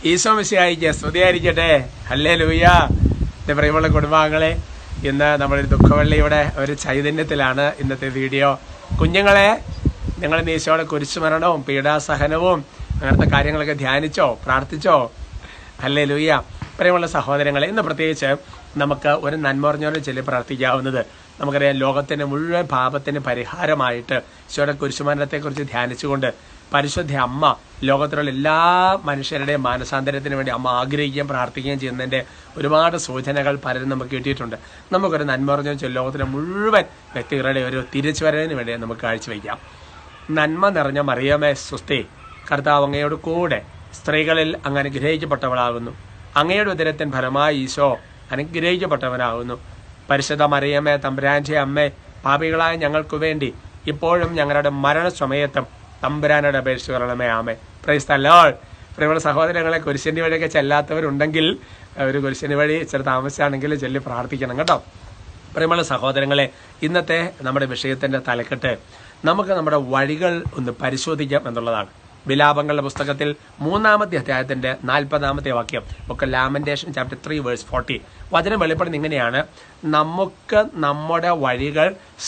ഈശോ മിശിഹായിക്ക് സ്തുതിയായിരിക്കട്ടെ അല്ലേ ലൂയ എന്റെ പ്രിയമുള്ള കുടുംബാംഗങ്ങളെ ഇന്ന് നമ്മൾ ദുഃഖവള്ളിയുടെ ഒരു ചൈതന്യത്തിലാണ് ഇന്നത്തെ വീഡിയോ കുഞ്ഞുങ്ങളെ നിങ്ങൾ ഈശോയുടെ കുരിശുമരണവും പീഡാസഹനവും അങ്ങനത്തെ കാര്യങ്ങളൊക്കെ ധ്യാനിച്ചോ പ്രാർത്ഥിച്ചോ അല്ലേ ലൂയ പ്രിയമുള്ള സഹോദരങ്ങളെ ഇന്ന് പ്രത്യേകിച്ച് നമുക്ക് ഒരു നന്മ പറഞ്ഞവരെ ചൊല്ലി പ്രാർത്ഥിക്കാവുന്നത് നമുക്കറിയാം ലോകത്തിന്റെ മുഴുവൻ പാപത്തിന് പരിഹാരമായിട്ട് ഈശോയുടെ കുരിശുമരണത്തെക്കുറിച്ച് ധ്യാനിച്ചുകൊണ്ട് പരിശുദ്ധ അമ്മ ലോകത്തിലുള്ള എല്ലാ മനുഷ്യരുടെയും മാനസാന്തരത്തിന് വേണ്ടി അമ്മ ആഗ്രഹിക്കുകയും പ്രാർത്ഥിക്കുകയും ചെയ്യുന്നതിന്റെ ഒരുപാട് സൂചനകൾ പലരും നമുക്ക് കിട്ടിയിട്ടുണ്ട് നമുക്കൊരു നന്മ പറഞ്ഞ ചൊല്ലി ലോകത്തിലെ മുഴുവൻ വ്യക്തികളുടെ ഒരു തിരിച്ചുവരവിന് വേണ്ടി നമുക്ക് കാഴ്ചവെക്കാം നന്മ നിറഞ്ഞ മറിയമേ സുസ്തി കർത്താവ് അങ്ങയോട് കൂടെ സ്ത്രീകളിൽ അങ്ങ് അനുഗ്രഹിക്കപ്പെട്ടവളാകുന്നു അങ്ങയുടെ ഉദരത്തിൻ ഫലമായി ഈശോ അനുഗ്രഹിക്കപ്പെട്ടവനാകുന്നു പരിശുദ്ധ മറിയമ്മേ തമ്പുരാൻ്റെ അമ്മേ പാപികളായ ഞങ്ങൾക്ക് വേണ്ടി ഇപ്പോഴും ഞങ്ങളുടെ മരണസമയത്തും തമ്പുരാനോട് അപേക്ഷിച്ച് പറയണമേ ആമേ പ്രൈസ് തല്ലോൾ പ്രിയമുള്ള സഹോദരങ്ങളെ കുരിശിന്റെ വഴിയൊക്കെ ചെല്ലാത്തവരുണ്ടെങ്കിൽ ഒരു കുരിശിന്റെ വഴി ഇച്ചിരി താമസിച്ചാണെങ്കിൽ ചൊല്ലി പ്രാർത്ഥിക്കണം കേട്ടോ പ്രിയമുള്ള സഹോദരങ്ങളെ ഇന്നത്തെ നമ്മുടെ വിഷയത്തിന്റെ തലക്കെട്ട് നമുക്ക് നമ്മുടെ വഴികൾ ഒന്ന് പരിശോധിക്കാം എന്നുള്ളതാണ് വിലാപങ്ങളുടെ പുസ്തകത്തിൽ മൂന്നാമത്തെ അധ്യായത്തിന്റെ നാൽപ്പതാമത്തെ വാക്യം ഒക്കെ Lamentation chapter three verse forty വചനം വെളിപ്പെടുന്ന ഇങ്ങനെയാണ് നമുക്ക് നമ്മുടെ വഴികൾ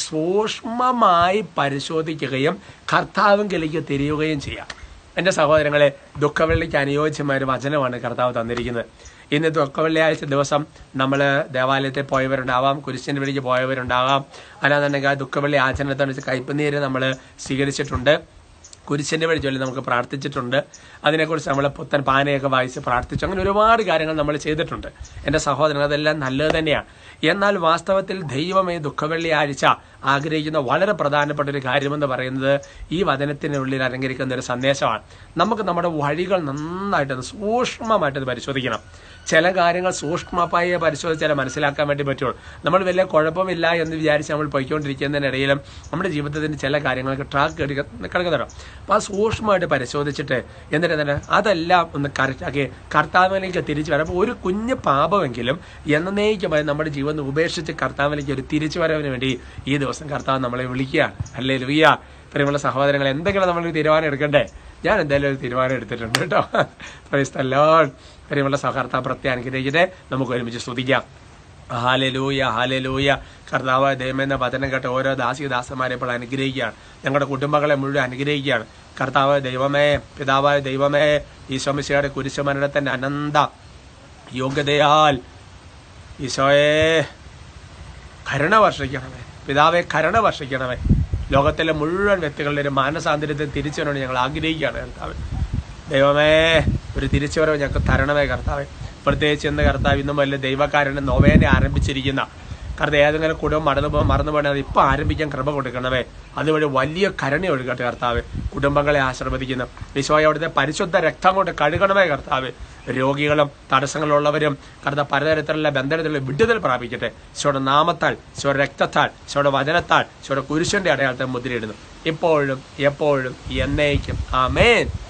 സൂക്ഷ്മമായി പരിശോധിക്കുകയും കർത്താവിലേക്ക് തിരിയുകയും ചെയ്യാം എന്റെ സഹോദരങ്ങളെ ദുഃഖവെള്ളിക്ക് അനുയോജ്യമായ ഒരു വചനമാണ് കർത്താവ് തന്നിരിക്കുന്നത് ഇന്ന് ദുഃഖവെള്ളിയാഴ്ച ദിവസം നമ്മൾ ദേവാലയത്തിൽ പോയവരുണ്ടാവാം കുരിശിന്റെ വഴിക്ക് പോയവരുണ്ടാവാം അല്ലാന്നുണ്ടെങ്കിൽ ആ ദുഃഖവെള്ളി ആചരണത്തോട് കയ്പുനീര് നമ്മൾ സ്വീകരിച്ചിട്ടുണ്ട് കുരിശിന്റെ വഴി ചൊല്ലി നമുക്ക് പ്രാർത്ഥിച്ചിട്ടുണ്ട് അതിനെക്കുറിച്ച് നമ്മൾ പുത്തൻ പാനയൊക്കെ വായിച്ച് പ്രാർത്ഥിച്ചു അങ്ങനെ ഒരുപാട് കാര്യങ്ങൾ നമ്മൾ ചെയ്തിട്ടുണ്ട് എൻ്റെ സഹോദരൻ അതെല്ലാം നല്ലത് തന്നെയാണ് എന്നാൽ വാസ്തവത്തിൽ ദൈവം ഈ ദുഃഖവെള്ളിയാഴ്ച ആഗ്രഹിക്കുന്ന വളരെ പ്രധാനപ്പെട്ട ഒരു കാര്യമെന്ന് പറയുന്നത് ഈ വചനത്തിനുള്ളിൽ അലങ്കരിക്കുന്ന ഒരു സന്ദേശമാണ് നമുക്ക് നമ്മുടെ വഴികൾ നന്നായിട്ട് സൂക്ഷ്മമായിട്ട് പരിശോധിക്കണം ചില കാര്യങ്ങൾ സൂക്ഷ്മമായി പരിശോധിച്ചാലേ മനസ്സിലാക്കാൻ വേണ്ടി പറ്റുള്ളൂ നമ്മൾ വലിയ കുഴപ്പമില്ല എന്ന് വിചാരിച്ച് നമ്മൾ പോയിക്കൊണ്ടിരിക്കുന്നതിനിടയിലും നമ്മുടെ ജീവിതത്തിന്റെ ചില കാര്യങ്ങൾക്ക് ട്രാക്ക് കിടക്കുന്നുണ്ടോ അപ്പൊ ആ സൂക്ഷ്മമായിട്ട് പരിശോധിച്ചിട്ട് എന്നിട്ട് എന്താണ് അതെല്ലാം ഒന്ന് കറക്റ്റാക്കി കർത്താവിലേക്ക് തിരിച്ചു വരാം അപ്പോൾ ഒരു കുഞ്ഞ് പാപമെങ്കിലും എന്നേക്കുമായി നമ്മുടെ ജീവിതം ഉപേക്ഷിച്ച് കർത്താവിലേക്ക് ഒരു തിരിച്ചു വരവിന് വേണ്ടി ഈ ദിവസം കർത്താവ് നമ്മളെ വിളിക്കുകയാണ് അല്ലേ ലുയ്യ പ്രിയമുള്ള സഹോദരങ്ങൾ എന്തെങ്കിലും നമ്മൾ തീരുമാനം എടുക്കണ്ടേ ഞാൻ എന്തായാലും ഒരു തീരുമാനം എടുത്തിട്ടുണ്ട് കേട്ടോ പ്രൈസ്തല്ലോ പ്രിയമുള്ള സഹകർത്താവ് പ്രത്യേകം അനുഗ്രഹിക്കട്ടെ നമുക്ക് ഒരുമിച്ച് സ്തുതിക്കാം ഹാലലൂയ ഹാലലൂയ കർത്താവ് ദൈവമെന്ന വചനം കേട്ട ഓരോ ദാസിദാസന്മാരെ ഇപ്പോൾ അനുഗ്രഹിക്കുകയാണ് ഞങ്ങളുടെ കുടുംബങ്ങളെ മുഴുവൻ അനുഗ്രഹിക്കുകയാണ് കർത്താവ് ദൈവമേ പിതാവായ ദൈവമേ ഈശോമിശയുടെ കുരിശുമരണത്തിന്റെ അനന്ത യോഗ്യതയാൽ ഈശോയെ കരുണ വർഷിക്കണമേ പിതാവെ കരുണ വർഷിക്കണമേ ലോകത്തിലെ മുഴുവൻ വ്യക്തികളുടെ ഒരു മാനസാന്തരത്തെ തിരിച്ചുവരണം ഞങ്ങൾ ആഗ്രഹിക്കുകയാണ് കർത്താവ് ദൈവമേ ഒരു തിരിച്ചുവരവ് ഞങ്ങൾക്ക് തരണമേ കർത്താവെ പ്രത്യേകിച്ച് ഇന്ന് കർത്താവ് ഇന്നും വലിയ ദൈവക്കാരനെ നൊവേനെ ആരംഭിച്ചിരിക്കുന്ന കർത്താവ് ഏതെങ്കിലും കുടുംബം മറന്നു പോകും മറന്നു പോകണേ അത് ഇപ്പം ആരംഭിക്കാൻ കൃപ കൊടുക്കണമേ അതുവഴി വലിയ കരുണ ഒഴുകട്ടെ കർത്താവ് കുടുംബങ്ങളെ ആശ്രവദിക്കുന്ന വിശ്വായ അവിടുത്തെ പരിശുദ്ധ രക്തം കൊണ്ട് കഴുകണമേ കർത്താവ് രോഗികളും തടസ്സങ്ങളുള്ളവരും കർത്താവ് പലതരത്തിലുള്ള ബന്ധനത്തിലുള്ള വിടുതൽ പ്രാപിക്കട്ടെ ഈശോയുടെ നാമത്താൽ ഈശോയുടെ രക്തത്താൽ ഈശോയുടെ വചനത്താൽ ഈശോയുടെ കുരിശന്റെ അടയാളത്തെ മുദ്രയിടുന്നു ഇപ്പോഴും എപ്പോഴും എന്നേക്കും ആമേൻ